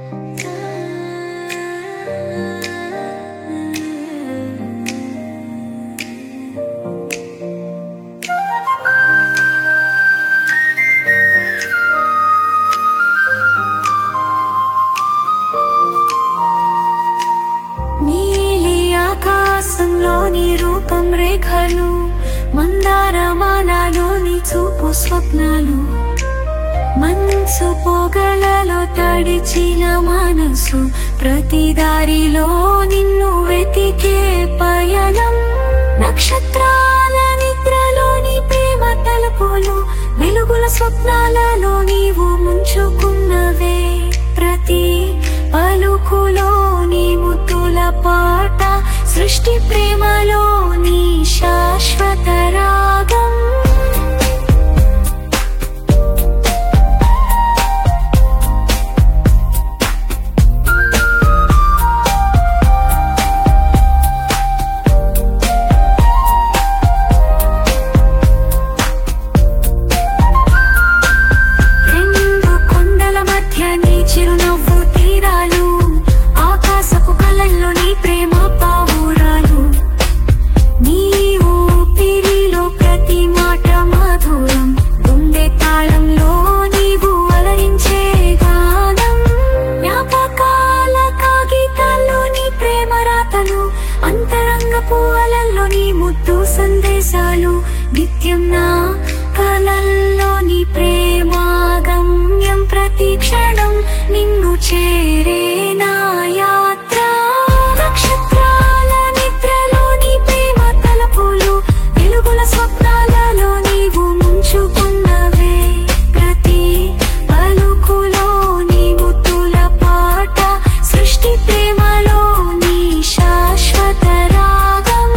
నీలి ఆకాశంలోని రూపం రేఖలు మందారమాలలోని చూపు స్వప్నాలు మనసు పొగలలో తడిచిన మనసు ప్రతి దారిలో నిన్ను వెతికే పయనం నక్షత్రాల నిద్రలోని ప్రేమ తలుపులు వెలుగుల స్వప్నాలలో నీవు ముంచుకున్నవే ప్రతి పలుకులోని ముద్దుల పాట సృష్టి ప్రేమలోని శాశ్వత రాగం రెండు కొండల మధ్య నీ చిరునవ్వు తీరాలు ఆకాశపు కలల్లో నీ ప్రేమ పావురాలు నీ ఊపిరిలో ప్రతి మాట మధురం గుండె తాళంలో నీవు అలరించే గానం జ్ఞాపకాల కాగితాల్లో నీ ప్రేమ రాతలు అంతరంగపు అలల్లో నీ ముద్దు సందేశాలు నిత్యం నా కలల్లో నీ ప్రేమాగమ్యం ప్రతి క్షణం నిన్ను చేరే నా యాత్ర నక్షత్రాల నిద్రలో నీ ప్రేమ తలపులు వెలుగుల స్వప్నాలలో నీవు ముంచుకున్నవే ప్రతి పలుకులో నీ ముద్దుల పాట సృష్టి ప్రేమలో నీ శాశ్వత రాగం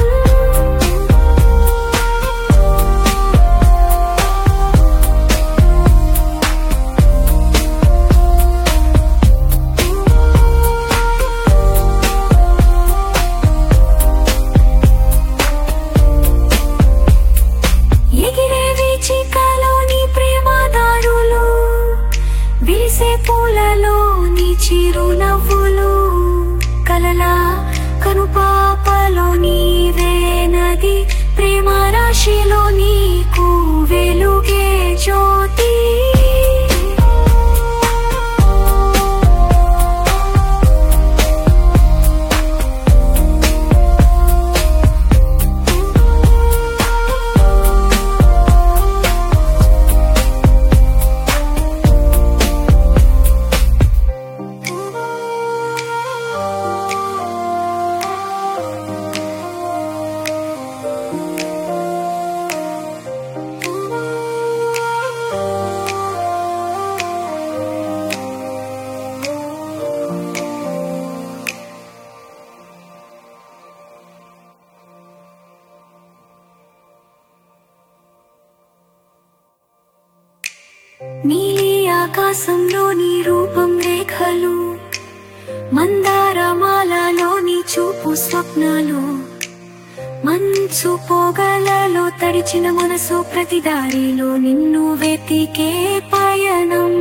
ఎగిరే వీచికలో నీ ప్రేమదారులు విరిసే పూలలో నీ చిరునవ్వులు కలల కనుపాపలో నీవే నది ప్రేమ రాశిలో నీకు వెలుగే జ్యోతి నీలి ఆకాశంలో నీ రూపం రేఖలు మందారమాలలోని చూపు స్వప్నాలు మంచు పొగలలో తడిచిన మనసు ప్రతి దారిలో నిన్ను వెతికే పయనం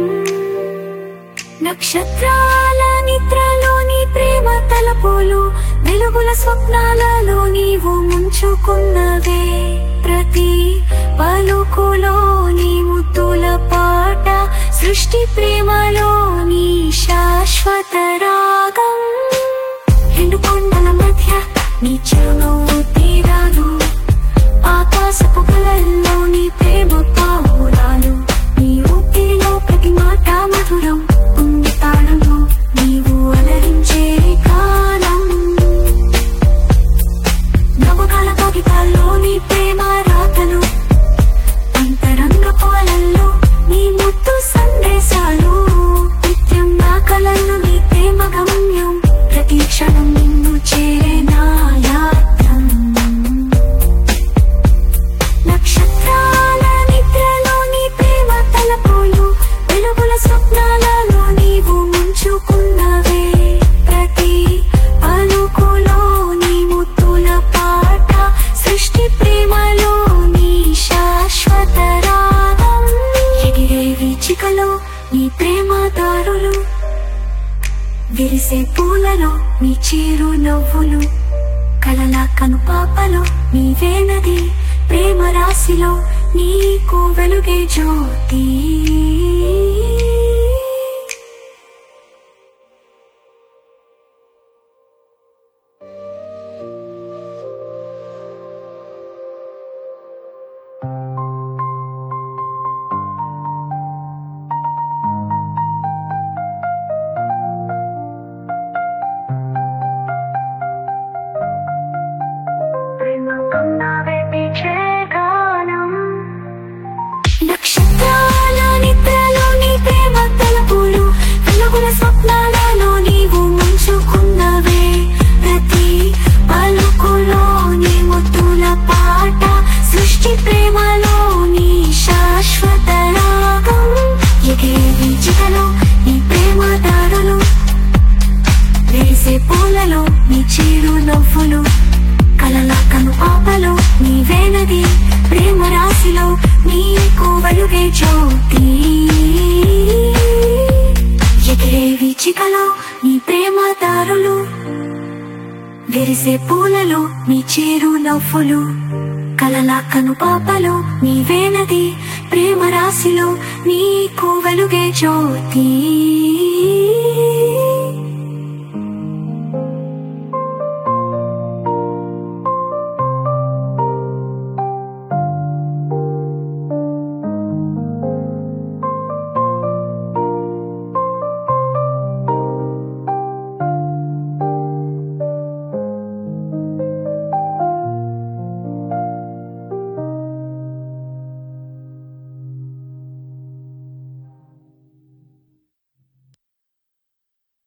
నక్షత్రాల నిద్రలోని ప్రేమ తలపులు వెలుగుల స్వప్నాలలో నీవు ముంచుకున్నవే ప్రతి పలుకులోని ముద్దుల పాట సృష్టి ప్రేమలోని శాశ్వత రాగం రెండు కొండల మధ్య నీ చిరునవ్వు తీరాలు ఆకాశపు కలల్లో నీ ప్రేమ పావురాలు నీ ఊపిరిలో ప్రతి మాట మధురం ఉంది తాళంలో నీవు అలరించే కాలం నవకాల కాగితాల్లో నీ ప్రేమ రాతలు అంతరంగ పోలల్లో నీ ముద్దు సందేశాలు నిత్యం నా కలల్లో నీ ప్రేమ గమ్యం ప్రతి క్షణం నిన్ను చేరే నా యాత్ర విరిసే పూలలో నీ చీరు నవ్వులు కలల కనుపాపలో నీవేనది ప్రేమ రాశిలో నీకు వెలుగే జ్యోతి నక్షత్రాల నిద్రలో నీ ప్రేమ తలపులు వెలుగుల స్వప్నాలలో నీవు ముంచుకున్నవే ప్రతి పలుకులో నీ ముద్దుల పాట సృష్టి ప్రేమలో నీ శాశ్వత రాగం ఎగిరి చికలో నీ ప్రేమ దారులు వేసే పూలలో నీ చీరు నవ్వులు కలల కను పాపలో నీవేనది ప్రేమ రాశిలో నీకు వెలుగే జ్యోతి ఎగిరే వీచికలో నీ ప్రేమ దారులు విరిసే పూలలో నీ చేరు నవ్వులు కలల కను పాపలో నీవేనది ప్రేమ రాశిలో నీకు వెలుగే జ్యోతి